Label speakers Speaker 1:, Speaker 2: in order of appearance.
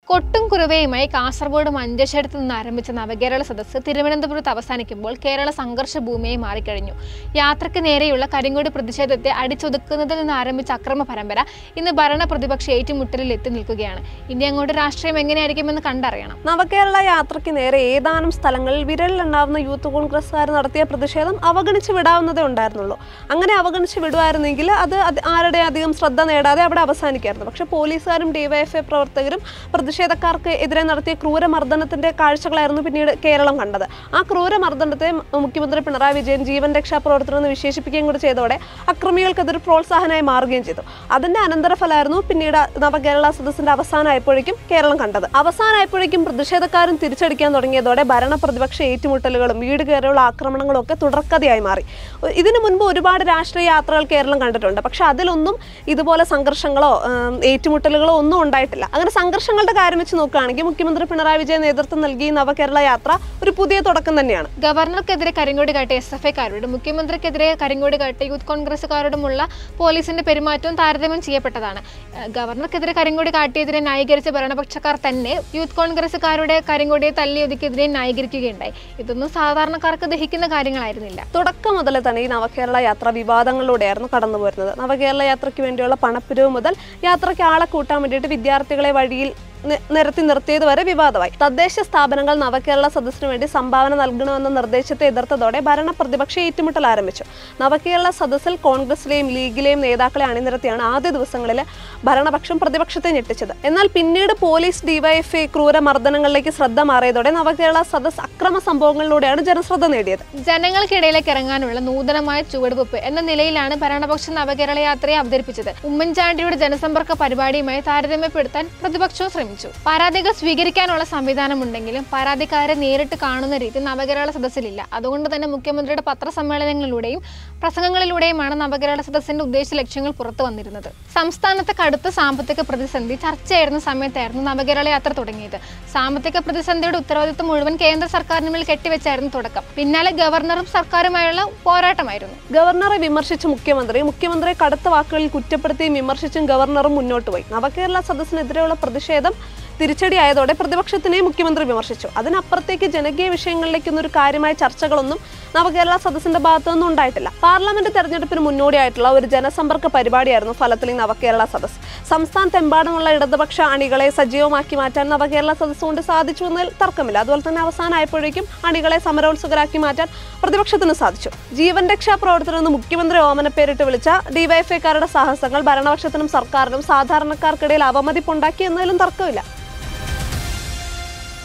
Speaker 1: കൊട്ടും കുറുവയുമായി കാസർഗോഡ് മഞ്ചേശ്വരത്ത് നിന്ന് ആരംഭിച്ച നവകേരള സദസ്സ് തിരുവനന്തപുരത്ത് അവസാനിക്കുമ്പോൾ കേരള സംഘർഷ ഭൂമിയായി മാറിക്കഴിഞ്ഞു യാത്രയ്ക്ക് നേരെയുള്ള കരിങ്കോട് പ്രതിഷേധത്തെ അടിച്ചൊതുക്കുന്നതിൽ നിന്ന് ആരംഭിച്ച അക്രമ പരമ്പര ഇന്ന് ഭരണ പ്രതിപക്ഷ ഏറ്റുമുട്ടലിൽ എത്തി നിൽക്കുകയാണ് ഇനി അങ്ങോട്ട് രാഷ്ട്രീയം എങ്ങനെയായിരിക്കുമെന്ന് കണ്ടറിയണം
Speaker 2: നവകേരള യാത്രയ്ക്ക് നേരെ ഏതാനും സ്ഥലങ്ങളിൽ വിരലിലുണ്ടാവുന്ന യൂത്ത് കോൺഗ്രസ്സുകാർ നടത്തിയ പ്രതിഷേധം അവഗണിച്ച് വിടാവുന്നതേ ഉണ്ടായിരുന്നുള്ളൂ അങ്ങനെ അവഗണിച്ച് വിടുമായിരുന്നെങ്കിൽ അത് അത് ആരുടെ അധികം ശ്രദ്ധ നേടാതെ അവിടെ അവസാനിക്കായിരുന്നു പക്ഷെ പോലീസുകാരും ഡിവൈഎഫ്ഐ പ്രവർത്തകരും പ്രതിഷേധക്കാർക്ക് എതിരെ നടത്തിയ ക്രൂരമർദ്ദനത്തിന്റെ കാഴ്ചകളായിരുന്നു പിന്നീട് കേരളം കണ്ടത് ആ ക്രൂരമർദ്ദനത്തെ മുഖ്യമന്ത്രി പിണറായി വിജയൻ ജീവൻ രക്ഷാ പ്രവർത്തനം എന്ന് വിശേഷിപ്പിക്കുകയും കൂടി ചെയ്തതോടെ അക്രമികൾക്കതൊരു പ്രോത്സാഹനമായി മാറുകയും ചെയ്തു അതിന്റെ അനന്തരഫലമായിരുന്നു പിന്നീട് നവകേരള സദസ്സിന്റെ അവസാനമായപ്പോഴേക്കും കേരളം കണ്ടത് അവസാനമായപ്പോഴേക്കും പ്രതിഷേധക്കാരും തിരിച്ചടിക്കാൻ തുടങ്ങിയതോടെ ഭരണ പ്രതിപക്ഷ ഏറ്റുമുട്ടലുകളും വീട് കയറിയുള്ള ആക്രമണങ്ങളും ഒക്കെ തുടർക്കഥയായി മാറി ഇതിനു മുൻപ് ഒരുപാട് രാഷ്ട്രീയ യാത്രകൾ കേരളം കണ്ടിട്ടുണ്ട് പക്ഷെ അതിലൊന്നും ഇതുപോലെ സംഘർഷങ്ങളോ ഉം, ഏറ്റുമുട്ടലുകളോ ഒന്നും ഉണ്ടായിട്ടില്ല അങ്ങനെ സംഘർഷങ്ങളുടെ കാര്യം വെച്ച് നോക്കുകയാണെങ്കിൽ മുഖ്യമന്ത്രി പിണറായി വിജയൻ നേതൃത്വം നൽകി ഈ നവകേരള യാത്ര ഒരു പുതിയ തുടക്കം തന്നെയാണ്
Speaker 1: ഗവർണർക്കെതിരെ കരിങ്കോട് കാട്ടിയ എസ് എഫ് ഐക്കാരോടും മുഖ്യമന്ത്രിക്കെതിരെ കരിങ്കോട് കാട്ടിയ യൂത്ത് കോൺഗ്രസുകാരോടുമുള്ള പോലീസിന്റെ പെരുമാറ്റവും താരതമ്യം ചെയ്യപ്പെട്ടതാണ് ഏഹ് ഗവർണർക്കെതിരെ കരിങ്കോട് കാട്ടിയതിനെ ന്യായീകരിച്ച ഭരണപക്ഷക്കാർ തന്നെ യൂത്ത് കോൺഗ്രസുകാരുടെ കരിങ്കോടിയെ തല്ലിയൊതുക്കിയതിനെ ന്യായീകരിക്കുകയുണ്ടായി ഇതൊന്നും സാധാരണക്കാർക്ക് ദഹിക്കുന്ന കാര്യങ്ങളായിരുന്നില്ല
Speaker 2: തുടക്കം മുതൽ തന്നെ ഈ നവകേരള യാത്ര വിവാദങ്ങളിലൂടെയായിരുന്നു കടന്നു പോരുന്നത് നവകേരള യാത്രയ്ക്ക് വേണ്ടിയുള്ള പണപ്പിരിവ് മുതൽ യാത്രയ്ക്ക് ആളെ കൂട്ടാൻ വേണ്ടിയിട്ട് വിദ്യാർത്ഥികളെ വഴിയിൽ നി- നിരത്തി നിർത്തിയത് വരെ വിവാദമായി തദ്ദേശ സ്ഥാപനങ്ങൾ നവകേരള സദസ്സിന് വേണ്ടി സംഭാവന നൽകണമെന്ന നിർദ്ദേശത്തെ എതിർത്തതോടെ ഭരണ പ്രതിപക്ഷ ഏറ്റുമുട്ടൽ ആരംഭിച്ചു നവകേരള സദസ്സിൽ കോൺഗ്രസിലെയും ലീഗിലെയും നേതാക്കളെ അണിനിരത്തിയാണ് ആദ്യ ദിവസങ്ങളിൽ ഭരണപക്ഷം പ്രതിപക്ഷത്തെ ഞെട്ടിച്ചത് എന്നാൽ പിന്നീട് പോലീസ് ഡിവൈഎഫ്ഐ ക്രൂരമർദ്ദനങ്ങളിലേക്ക് ശ്രദ്ധ മാറിയതോടെ നവകേരള സദസ് അക്രമ സംഭവങ്ങളിലൂടെയാണ് ജനശ്രദ്ധ നേടിയത്
Speaker 1: ജനങ്ങൾക്കിടയിലേക്ക് ഇറങ്ങാനുള്ള നൂതനമായ ചുവടുവെപ്പ് എന്ന നിലയിലാണ് ഭരണപക്ഷ നവകേരള യാത്രയെ അവതരിപ്പിച്ചത് ഉമ്മൻചാണ്ടിയുടെ ജനസമ്പർക്ക പരിപാടിയുമായി താരതമ്യപ്പെടുത്താൻ പ്രതിപക്ഷവും ശ്രമിച്ചു പരാതികൾ സ്വീകരിക്കാനുള്ള സംവിധാനമുണ്ടെങ്കിലും പരാതിക്കാരെ നേരിട്ട് കാണുന്ന രീതി നവകേരള സദസ്സിലില്ല അതുകൊണ്ട് തന്നെ മുഖ്യമന്ത്രിയുടെ പത്രസമ്മേളനങ്ങളിലൂടെയും പ്രസംഗങ്ങളിലൂടെയുമാണ് നവകേരള സദസ്സിന്റെ ഉദ്ദേശ ലക്ഷ്യങ്ങൾ പുറത്തു വന്നിരുന്നത് സംസ്ഥാനത്തെ കടുത്ത സാമ്പത്തിക പ്രതിസന്ധി ചർച്ചയായിരുന്ന സമയത്തായിരുന്നു നവകേരള യാത്ര തുടങ്ങിയത് സാമ്പത്തിക പ്രതിസന്ധിയുടെ ഉത്തരവാദിത്വം മുഴുവൻ കേന്ദ്ര സർക്കാരിന് മേൽ കെട്ടിവെച്ചായിരുന്നു തുടക്കം പിന്നാലെ ഗവർണറും സർക്കാരുമായുള്ള പോരാട്ടമായിരുന്നു
Speaker 2: ഗവർണറെ വിമർശിച്ച മുഖ്യമന്ത്രി മുഖ്യമന്ത്രിയെ കടുത്ത വാക്കുകളിൽ കുറ്റപ്പെടുത്തിയും വിമർശിച്ചും ഗവർണറും മുന്നോട്ട് പോയി നവകേരള സദസ്സിനെതിരെയുള്ള പ്രതിഷേധം തിരിച്ചടിയായതോടെ പ്രതിപക്ഷത്തിനെയും മുഖ്യമന്ത്രി വിമർശിച്ചു അതിനപ്പുറത്തേക്ക് ജനകീയ വിഷയങ്ങളിലേക്കൊന്നും ഒരു കാര്യമായ ചർച്ചകളൊന്നും നവകേരള സദസ്സിന്റെ ഭാഗത്തുനിന്നും ഉണ്ടായിട്ടില്ല പാർലമെന്റ് തെരഞ്ഞെടുപ്പിന് മുന്നോടിയായിട്ടുള്ള ഒരു ജനസമ്പർക്ക പരിപാടിയായിരുന്നു ഫലത്തിൽ ഈ നവകേരള സദസ് സംസ്ഥാനത്തെമ്പാടുമുള്ള ഇടതുപക്ഷ അണികളെ സജീവമാക്കി മാറ്റാൻ നവകേരള സദസ് കൊണ്ട് സാധിച്ചു എന്നതിൽ തർക്കമില്ല അതുപോലെ തന്നെ അവസാനമായപ്പോഴേക്കും അണികളെ സമരോത്സുകരാക്കി മാറ്റാൻ പ്രതിപക്ഷത്തിന് സാധിച്ചു ജീവൻ രക്ഷാ പ്രവർത്തനം എന്ന് മുഖ്യമന്ത്രി ഓമനപ്പേരിട്ട് വിളിച്ച ഡിവൈഎഫ്ഐക്കാരുടെ സാഹസങ്ങൾ ഭരണപക്ഷത്തിനും സർക്കാരിനും സാധാരണക്കാർക്കിടയിൽ അവമതിപ്പുണ്ടാക്കി എന്നതിലും തർക്കമില്ല